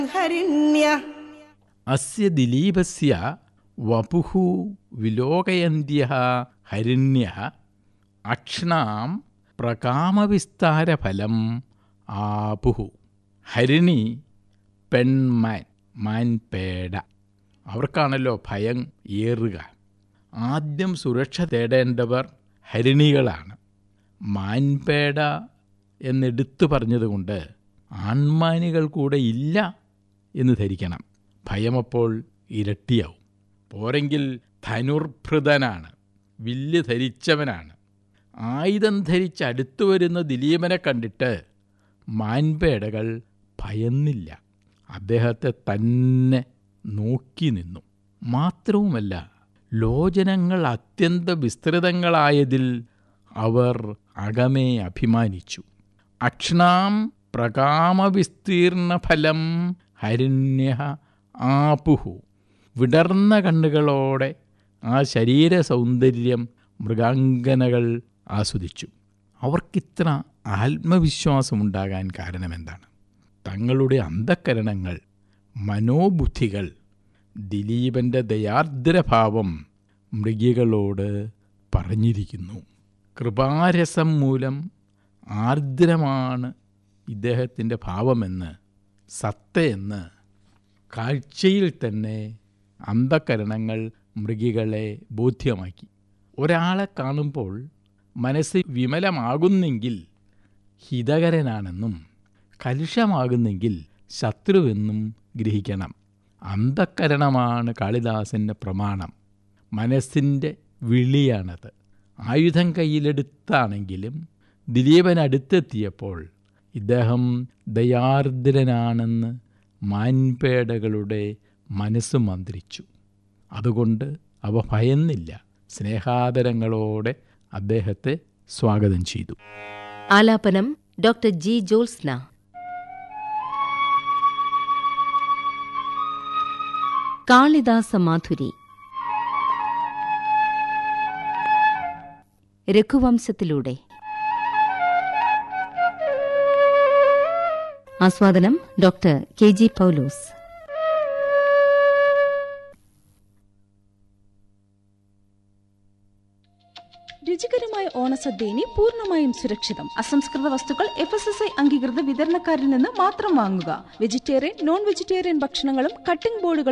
ഹരിണ്യ അസ്യ ദിലീപസ്യ വപുഃ വിലോകയന്ത്യः ഹരിണ്യः അക്ഷ്ണാം പ്രകാമവിസ്താരഫലം ആപുഃ ഹരിണി പെൺമാൻ മാൻപേട അവർക്കാണല്ലോ ഭയം ഏറുക ആദ്യം സുരക്ഷ തേടേണ്ടവർ ഹരിണികളാണ് മാൻപേട എന്നെടുത്തു പറഞ്ഞതുകൊണ്ട് ആൺമാനുകൾ കൂടെ ഇല്ല എന്ന് ധരിക്കണം ഭയമപ്പോൾ ഇരട്ടിയാവും പോരെങ്കിൽ ധനുർഭൃതനാണ് വില്ല് ധരിച്ചവനാണ് ആയുധം ധരിച്ച് അടുത്തു വരുന്ന ദിലീപനെ കണ്ടിട്ട് മാൻപേടകൾ ഭയന്നില്ല അദ്ദേഹത്തെ തന്നെ നോക്കി നിന്നു മാത്രവുമല്ല ലോചനങ്ങൾ അത്യന്ത വിസ്തൃതങ്ങളായതിൽ അവർ അകമേ അഭിമാനിച്ചു അക്ഷ്ണാം പ്രകാമവിസ്തീർണഫലം ഹരിണ്യ ആപുഹു വിടർന്ന കണ്ണുകളോടെ ആ ശരീര സൗന്ദര്യം മൃഗാംഗനകൾ ആസ്വദിച്ചു അവർക്കിത്ര ആത്മവിശ്വാസമുണ്ടാകാൻ കാരണമെന്താണ് തങ്ങളുടെ അന്ധക്കരണങ്ങൾ മനോബുദ്ധികൾ ദിലീപൻ്റെ ദയാർദ്രഭാവം മൃഗികളോട് പറഞ്ഞിരിക്കുന്നു കൃപാരസം മൂലം ആർദ്രമാണ് ഇദ്ദേഹത്തിൻ്റെ ഭാവമെന്ന് സത്തയെന്ന് കാഴ്ചയിൽ തന്നെ അന്ധകരണങ്ങൾ മൃഗികളെ ബോധ്യമാക്കി ഒരാളെ കാണുമ്പോൾ മനസ്സ് വിമലമാകുന്നെങ്കിൽ ഹിതകരനാണെന്നും കലുഷമാകുന്നെങ്കിൽ ശത്രുവെന്നും ഗ്രഹിക്കണം അന്ധക്കരണമാണ് കാളിദാസൻ്റെ പ്രമാണം മനസ്സിൻ്റെ വിളിയാണത് ആയുധം കയ്യിലെടുത്താണെങ്കിലും ദിലീപൻ അടുത്തെത്തിയപ്പോൾ ഇദ്ദേഹം ദയാർദ്രനാണെന്ന് മാൻപേടകളുടെ മനസ്സ് മന്ത്രിച്ചു അതുകൊണ്ട് അവ ഭയന്നില്ല സ്നേഹാദരങ്ങളോടെ അദ്ദേഹത്തെ സ്വാഗതം ചെയ്തു ആലാപനം ഡോക്ടർ ജി ജോത്സ്ന കാളിദാസ മാധുരി രഘുവംശത്തിലൂടെ ആസ്വാദനം ഡോക്ടർ കെ ജി പൗലോസ് രുചികരമായ ഓണസദ്യ ഇനി പൂർണ്ണമായും സുരക്ഷിതം അസംസ്കൃത വസ്തുക്കൾ എഫ് എസ് എസ് ഐ അംഗീകൃത വിതരണക്കാരിൽ നിന്ന് മാത്രം വാങ്ങുക വെജിറ്റേറിയൻ നോൺ വെജിറ്റേറിയൻ ഭക്ഷണങ്ങളും കട്ടിംഗ് ബോർഡുകൾ